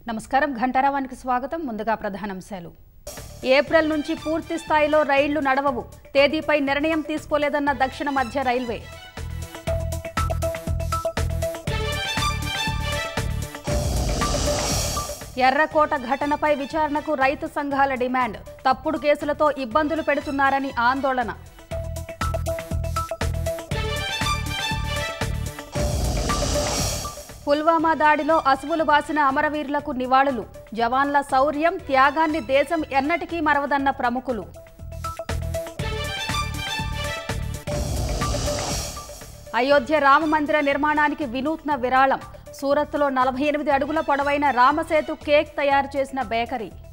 నమస్కారం ఘంటారావానికి స్వాగతం ముందుగా ప్రధానాంశాలు ఏప్రిల్ నుంచి పూర్తి స్థాయిలో రైళ్లు నడవవు తేదీపై నిర్ణయం తీసుకోలేదన్న దక్షిణ మధ్య రైల్వే ఎర్రకోట ఘటనపై విచారణకు రైతు సంఘాల డిమాండ్ తప్పుడు కేసులతో ఇబ్బందులు పెడుతున్నారని ఆందోళన పుల్వామా దాడిలో అసువులు బాసిన అమరవీరులకు నివాళులు జవాన్ల శౌర్యం త్యాగాన్ని దేశం ఎన్నటికీ మరవదన్న ప్రముఖులు అయోధ్య రామ మందిర నిర్మాణానికి వినూత్న విరాళం సూరత్లో నలభై ఎనిమిది అడుగుల పొడవైన రామసేతు కేక్ తయారు చేసిన బేకరీ